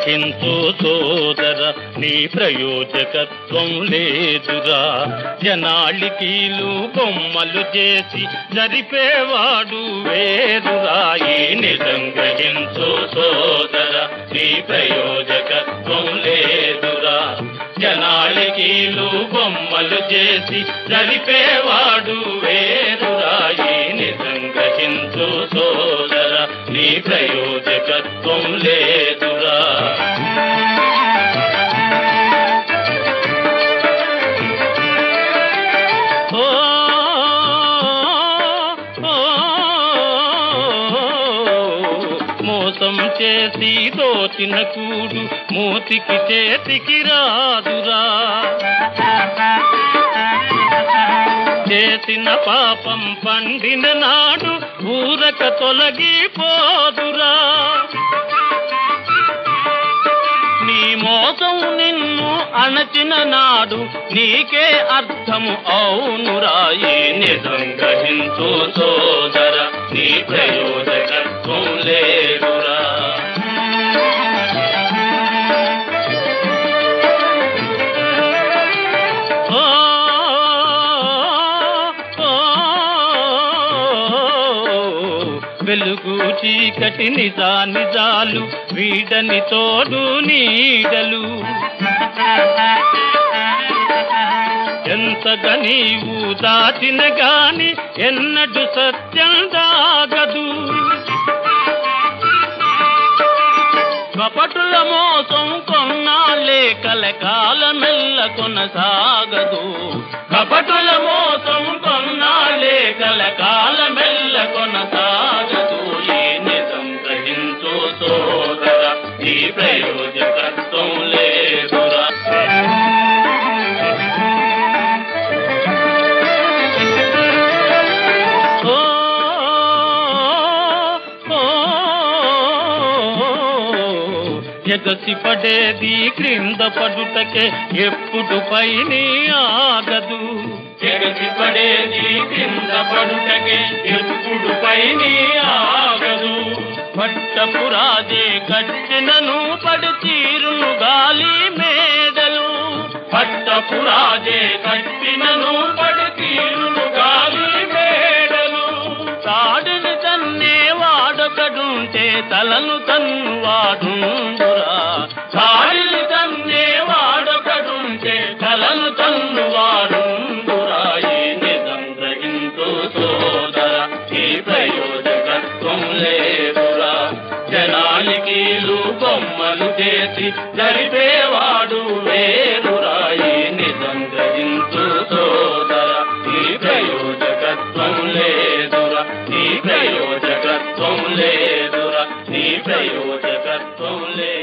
గ్రహించు సోదర నీ ప్రయోజకత్వం లేదురా జనాళికీలు బొమ్మలు చేసి జరిపేవాడు వేరురా ఈ నిజం గ్రహించు సోదర నీ ప్రయోజకత్వం లేదురా జనాళికీలు బొమ్మలు చేసి జరిపేవాడు వేరురా ఈ నిజం గ్రహించు సోదర నీ ప్రయోజకత్వం లేదురా ఓ ఓ, మోసం చేసి దోచిన కూడు మూతికి చేతికి రాదురా చేసిన పాపం పండిన నాడు ఊరక తొలగిపోదురా నీ మోసం నిన్ను అణచిన నాడు నీకే అర్థము అవునురా ఈ నిజం గ్రహించు సోదర నీ ప్రయోజకత్వం లేదురా ఓ, ఓ, వెలుగు చీకటి నిజా నిజాలు వీడని తోడు నీడలు ఎంతగా నీవు దాచిన గాని ఎన్నడు సత్యం దాగదు కపటుల మోసం కొన్నాళ్ళే కలకాలమెల్ల కొనసాగదు కపటుల మోసం కొన్నాళ్ళే కలకాలమెల్ల కొనసాగదు ఈ నిజం గ్రహించు సోదర ఈ ప్రయోజకత్వం లేదురా ఓ ఓ, ఎగసి పడేది క్రింద పడుటకే ఎప్పుడు పైని ఆగదు ఎగసి పడేది క్రింద పడుటకే ఎప్పుడు పైని ఆగదు పట్టపు రాజే కట్టినను పడి తీరును గాలి మేడలు పట్టపు రాజే కట్టినను పడి తీరును గాలి మేడలు తాడిని తన్నే వాడొకడుంటే తలను తన్ను వాడుండురా తాడిని తన్నే వాడొకడుంటే తలను తన్ను వాడుండురా ఈ నిజం గ్రహించు సోదర ఈ ప్రయోజకత్వం లేదురా జనానికి బొమ్మలు చేసి జరిపేవాడు వేరురా ఈ నిజం గ్రహించు సోదర ఈ ప్రయోజకత్వం లేదురా ఈ ప్రయోజకత్వం లేదురా ఈ ప్రయోజకత్వం లేదు